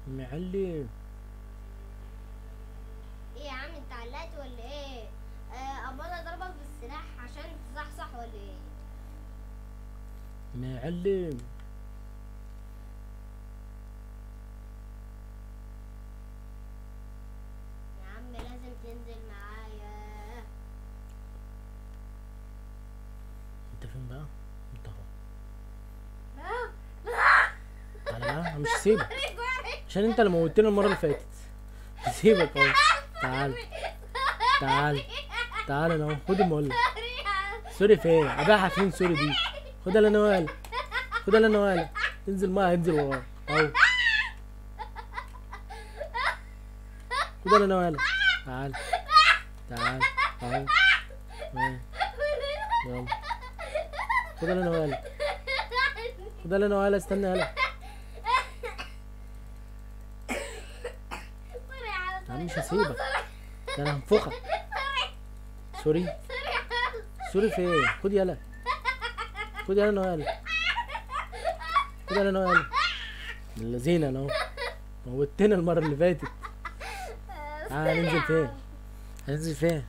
معلم ايه يا عم انت علقت ولا ايه آه امال اضربك بالسلاح عشان تصحصح ولا ايه معلم يا عم لازم تنزل معايا انت فين بقى انت اهو لا تعالى بقى انا مش هسيبك عشان انت اللي موتنا المره اللي فاتت هسيبك اهو تعال تعال تعال انا اهو خد المولد سوري فين ابيعها فين سوري دي خدها لنوال خدها لنوال تنزل ما هينزل وراه اهو خدها لنوال تعال تعال اهو اهو. يلا خدها لنوال خدها لنوال استنى يلا سوري على يا عم مش هسيبك ده انا هنفخك سوري سوري في ايه خد يلا خد يلا نوال خد يلا نوال اللذينة انا اهو موتنا المرة اللي فاتت تعالى ننزل فين هننزل فين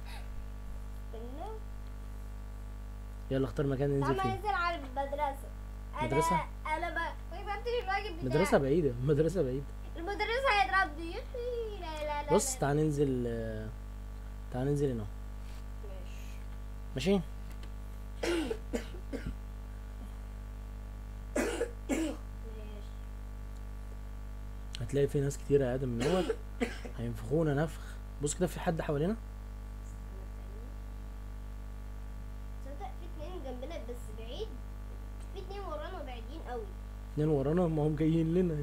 يلا اختار مكان ننزل تعالى فيه ننزل على المدرسة أنا- مدرسة؟ انا ما ما كتبتش الواجب بتاعي مدرسة بعيدة مدرسة بعيدة المدرس هيضربني يحي، لا لا لا بص لا. تعال ننزل آه، تعال ننزل هنا ماشي ماشي ماشي هتلاقي في ناس كتير قاعدة من هو هينفخونا نفخ بص كده في حد حوالينا تصدق في اتنين جنبنا بس بعيد في اتنين ورانا بعيدين قوي اتنين ورانا ما هم جايين لنا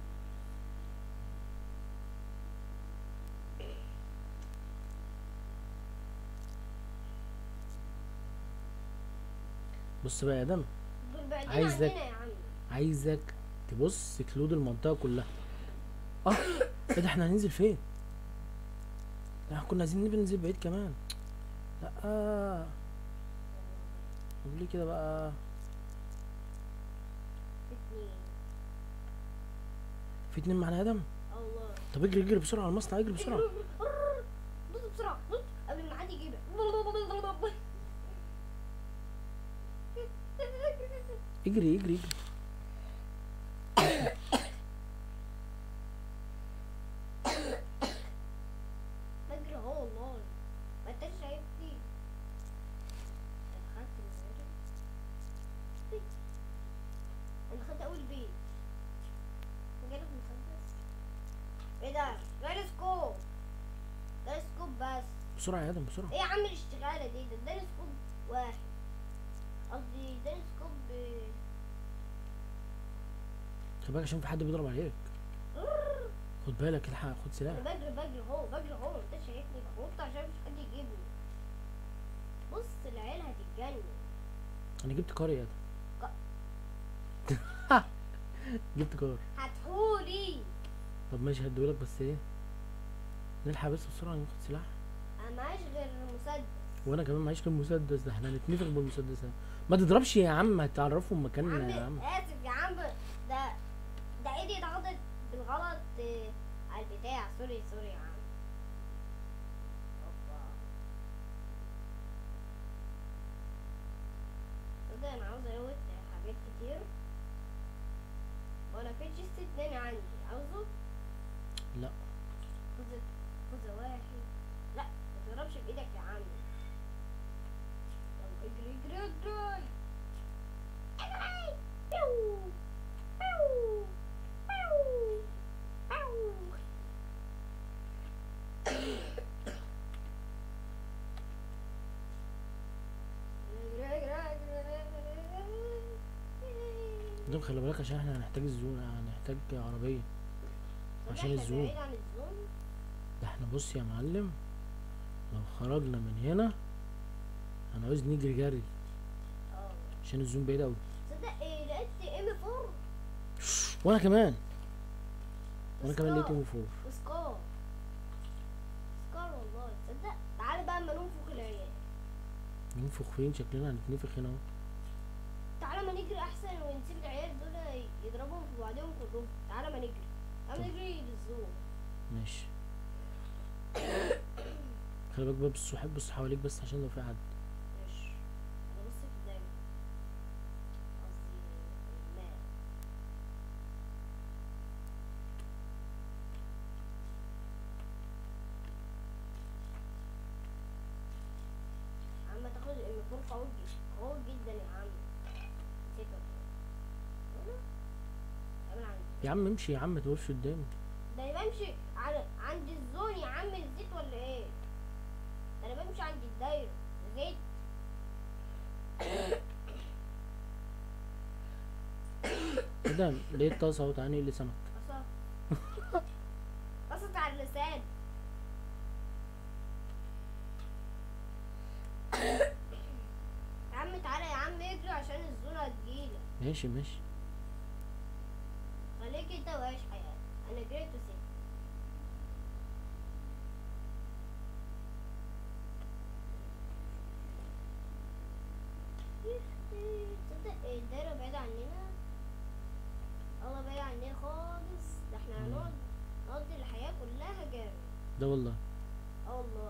بص بقى يا ادم دول بعيدين عايزك- عننا يا عم عايزك تبص كلود المنطقة كلها اه ايه ده احنا هننزل فين ده احنا كنا عايزين نبقى ننزل بعيد كمان لا طب ليه كده بقى في اتنين في اتنين معانا يا ادم الله طب اجري اجري بسرعة على المصنع اجري بسرعة نط بسرعة نط قبل ما حد يجيبك اجري اجري اجري بجري اهو والله ما انتش شايفني انا خدت المسدس انا خدت اول بيت جالك مسدس ايه ده ده سكوب ده سكوب بس بسرعة يا ادم بسرعة ايه يا عم الاشتغالة دي ده ده سكوب واحد قصدي ده سكوب خد بالك عشان في حد بيضرب عليك خد بالك الحق خد سلاح انا بجري بجري اهو بجري اهو انت شايفني بنط عشان مش حد يجيبني بص العيال هتتجنن انا جبت كار يا ادم جبت كار هتحولي طب ماشي هديهولك بس ايه نلحق بس بسرعة ناخد سلاح انا معاش غير مسدس وانا كمان معيش غير المسدس ده احنا هنتنفخ بالمسدس ده ما تضربش يا عم هتعرفوا يا مكاننا يا عم عم اسف يا عم ده ده ايدي اتعضت بالغلط آه، على البتاع سوري سوري يا عم أوبا. تصدق انا عاوز ازود حاجات كتير وانا في تشيست اتنين عندي عاوزه لا خذ خذ واحد لا ما تضربش بايدك يا عم يلا اجري اجري اجري اجري بيو بيو بيو بيو اجري اجري اجري ده خلي بالك عشان احنا هنحتاج الزون هنحتاج عربية عشان احنا الزوم. بعيد عن الزوم ده احنا بص يا معلم لو خرجنا من هنا هنعوز نجري جري اه عشان الزوم بعيد اوي تصدق ايه لقيت ام 4 وانا كمان وانا كمان لقيت ام فور سكار سكار والله تصدق تعالى بقى اما ننفخ العيال ننفخ فين شكلنا هنتنفخ هنا اهو تعالى ما نجري احسن ونسيب العيال دول يضربهم في بعضهم كلهم تعالى ما نجري انا اجري للزوم ماشي خلي بالك بقى بص حب بص حواليك بس عشان لو في حد ماشي انا بص في الدايرة قصدي الماء عم تاخد الميكروفون قوي ج- قوي جدا يا عم نسيت ولا إيه؟ اعمل عندي يا عم امشي يا عم ما توقفش قدامي ده انا بمشي على عند الزون يا عم نسيت ولا ايه ده انا بمشي عند الدايرة نسيت ايه ده لقيت طاسه اهو تعالى نقلي سمك قصة قصة على اللسان يا عم تعالى يا عم اجري عشان الزونة هتجيلك ماشي ماشي خليك انت وعيش حياتك انا جريت وسيت تصدق الدايرة بعيدة عننا الله بعيد عننا خالص ده احنا مم. هنقعد نقضي الحياة كلها جامد ده والله اه والله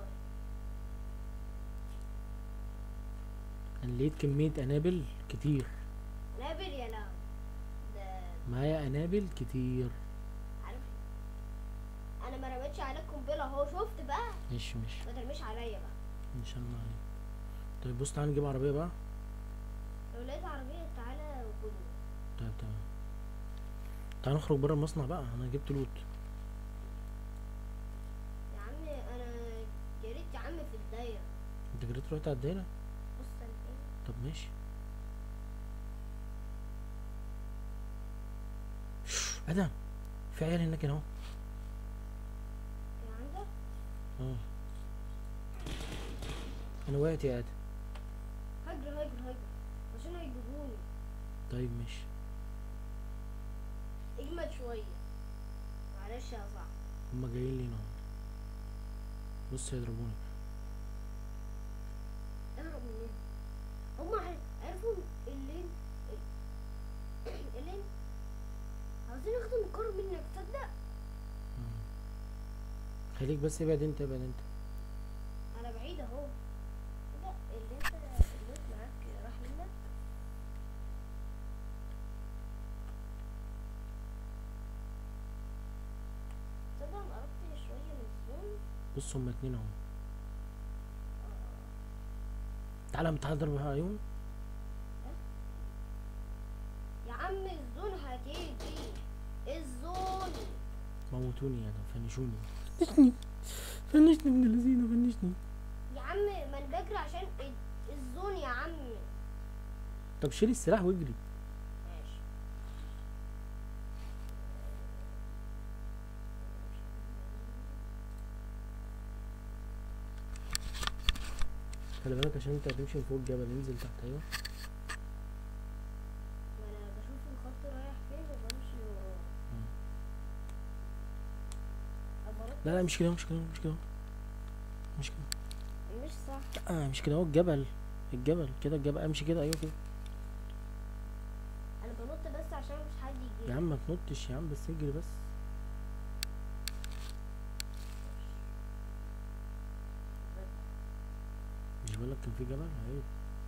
انا لقيت كميه انابل كتير نابل يا لهوي ده معايا انابل كتير عارف انا ما رميتش عليك قنبله اهو شفت بقى ماشي ماشي ما ترميش عليا بقى ان شاء الله عليك طيب بص تعالى نجيب عربيه بقى لو لقيت عربيه تعالى وخدني طيب تمام تعالى نخرج بره المصنع بقى انا جبت لوت يا عم انا جريت يا عم في الدايره انت جريت رحت على الدايره بص انا فين طب ماشي ادم في عيال هناك هنا اهو كان عندك اه انا وقعت يا ادم هجر هجر هجر عشان هيجيبوني طيب ماشي اجمد شويه معلش يا صاحبي هما جايين لينا اهو بص هيضربوني اهرب منهم هما ع- عرفوا اللين اللين عاوزين ياخدوا الكار منك تصدق مم. خليك بس ابعد انت ابعد انت انا بعيد اهو لا اللي انت اللي معاك راح منك تصدق انا قربت شويه من الزون بص هما اتنين اهو تعالى تعالى اضرب عليهم يا عم الزون هتيجي الزون موتوني يا ادم فنشوني فنشني فنشني ابن الذين فنشني يا عم ما انا بجري عشان ال- الزون يا عم طب شيل السلاح واجري ماشي خلي بالك عشان انت هتمشي من فوق الجبل انزل تحت ايوه ما انا بشوف الخط رايح فين وبمشي وراه مم. أما لا لا مش كده مش كده مش كده مش كده مش صح لا مش كده اهو الجبل الجبل كده الجبل امشي كده ايوه كده انا بنط بس عشان مش حد يجي يا عم ما تنطش يا عم بس اجري بس مش بقولك كان في جبل عيب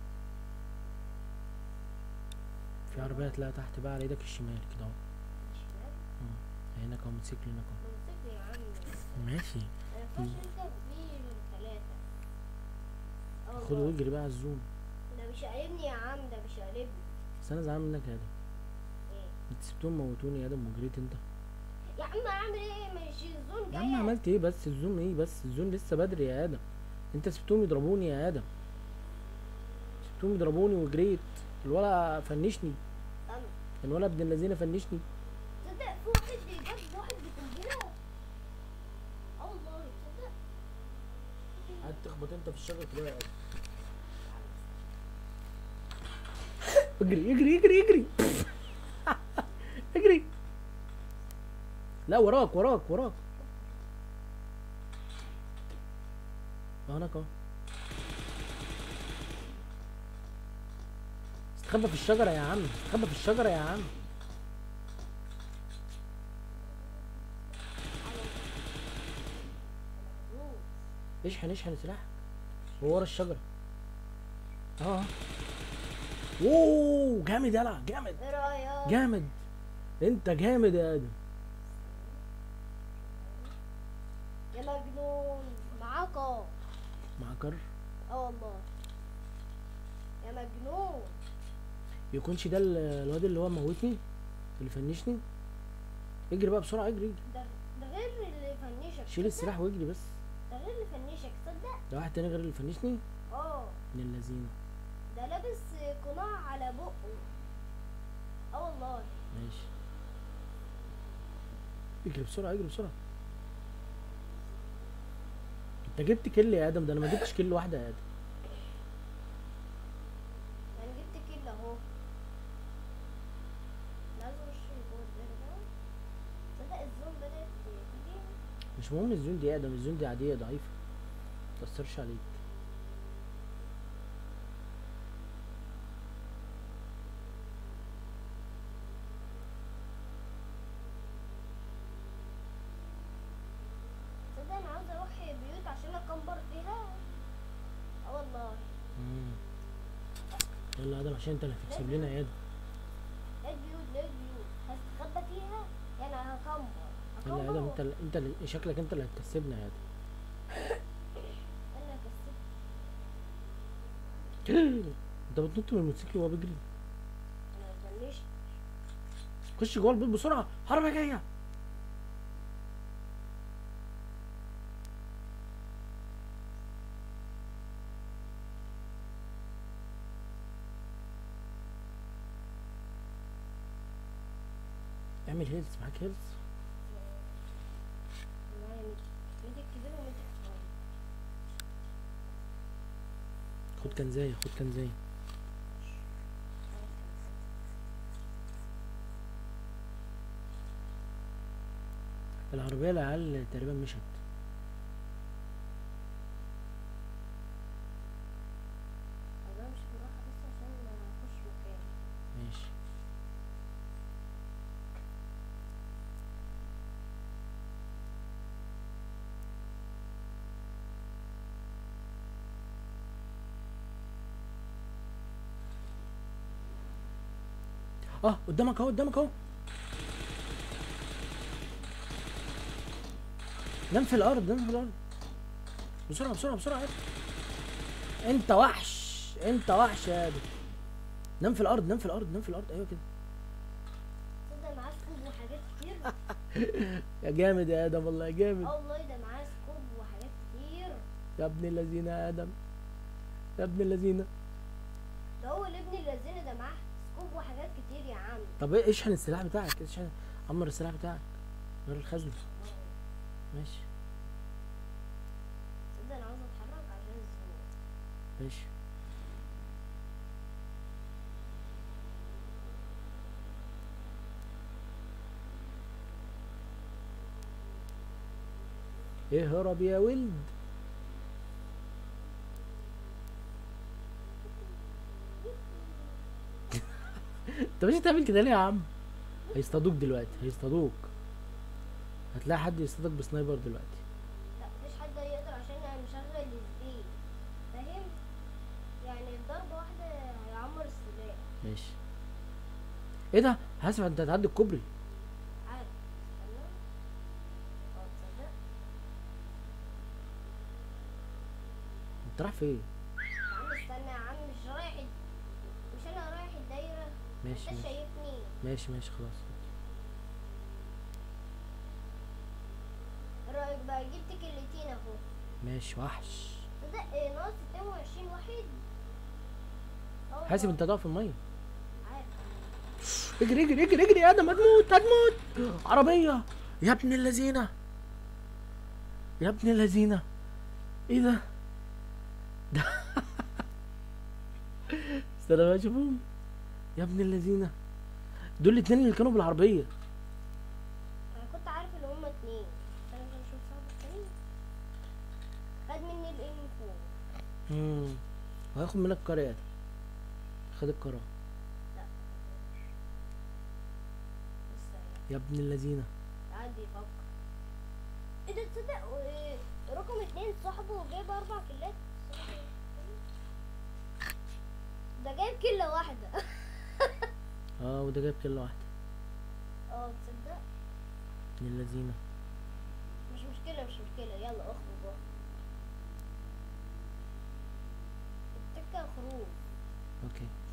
في عربية هتلاقيها تحت بقى على ايدك الشمال كده اهو شمال هناك اهو موتوسيكل هناك اهو موتوسيكل يا عم ماشي ما ينفعش انت في ثلاثة اه خد واجري بقى على الزوم ده مش قلبني يا عم ده مش قلبني بس انا زعلان منك يا ادم ايه انت سبتهم موتوني يا ادم وجريت انت يا عم اعمل ايه مش الزون يا جاي عم عملت ايه بس الزوم ايه بس الزوم لسه بدري يا ادم انت سبتهم يضربوني يا ادم سبتهم يضربوني وجريت الولا فنشني أم. الولا ابن الذين فنشني تصدق في واحد جاب واحد بقنبلة اه والله تصدق قعدت تخبط انت في الشجر كده يا ادم اجري اجري اجري اجري اجري لا وراك وراك وراك اه هناك اهو استخبى في الشجرة يا عم استخبى في الشجرة يا عم اشحن اشحن سلاحك هو ورا الشجرة اه اوه جامد يلا جامد ايه رايك جامد انت جامد يا ادم يا مجنون معاك اه معكر اه والله يا مجنون يكونش ده ال- الواد اللي هو موتني اللي فنشني اجري بقى بسرعة اجري اجري ده ده غير اللي فنشك شيل السلاح واجري بس ده غير اللي فنشك تصدق ده واحد تاني غير اللي فنشني اه من اللذينة ده لابس قناع على بقه اه والله ماشي اجري بسرعة اجري بسرعة انت جبت كل يا ادم ده انا ما جبتش كل واحدة يا ادم انا جبت كيل اهو لازم اخش جوه الدايره ده تصدق الزوم بدات تيجي مش مهم الزون دي يا ادم الزون دي عادية ضعيفة متأثرش عليك تصدق انا عاوز اروح بيوت عشان اكمبر فيها اه والله مم. يلا يا ادم عشان انت اللي هتكسب لنا يا ادم لقيت بيوت لقيت بيوت هستخبى فيها يعني هكمبر يلا يا ادم هكمبر انت اللي انت اللي شكلك انت اللي هتكسبنا يا ادم انا كسبت انت بتنط من الموتوسيكل وهو بيجري انا بنشت خش جوه البيت بسرعة حرب جاية اعمل هيلز معاك هيلز معايا ميت ميت كبير وميت صغير خد كنزاية خد كنزاية العربية العيال تقريبا مشت انا مش بالراحه بس عشان اخش مكان ماشي اه قدامك اهو قدامك اهو نام في الارض نام في الارض بسرعه بسرعه بسرعه يا ابني. انت وحش انت وحش يا ابني نام في الارض نام في الارض نام في الارض ايوه كده تصدق معاه سكوب وحاجات كتير يا جامد يا ادم والله يا جامد اه والله ده معاه سكوب وحاجات كتير يا ابن الذين يا ادم يا ابن الذين ده هو اللي ابن الذين ده معاه سكوب وحاجات كتير يا عم طب ايه اشحن السلاح بتاعك اشحن عمر السلاح بتاعك غير الخزنه ماشي تصدق انا عاوز اتحرك عشان الزوم ماشي اهرب يا ولد انت مش تعمل كده ليه يا عم هيصطادوك دلوقتي هيصطادوك هتلاقي حد يصطادك بسنايبر دلوقتي لا مفيش حد يقدر عشان انا مشغل الزيت فاهم يعني ضربة واحدة هيعمر السلاح ماشي ايه ده حاسب انت هتعدي الكوبري عارف استنى اه تصدق انت رايح فين يا عم استنى يا عم مش رايح ال- مش انا رايح الدايرة ماشي انت ماشي شايفني ماشي ماشي خلاص ايه رايك بقى جبت كلتين اهو ماشي وحش تصدق إيه، ناقص 22 واحد اه حاسب والله. انت هتقف في الميه عارف اجري اجري اجري اجري يا ادم هتموت هتموت عربيه يا ابن اللذينه يا ابن اللذينه ايه ده ده استنى بقى اشوفهم يا ابن اللذينه دول الاتنين اللي كانوا بالعربيه انا كنت عارف ان هما اتنين استنى كده نشوف صاحب التاني خد مني الام فوق امم وهياخد منك الكرة يا ادم خد الكرة لا لسه يا ابن اللذينه قاعد بيفكر ايه ده تصدق إيه، رقم اتنين صاحبه جايب اربع كيلات ده جايب كيلة واحدة اه وده جايب كيلو واحدة اه تصدق من اللذينة مش مشكلة مش مشكلة يلا اخرج بقى التكة خروج اوكي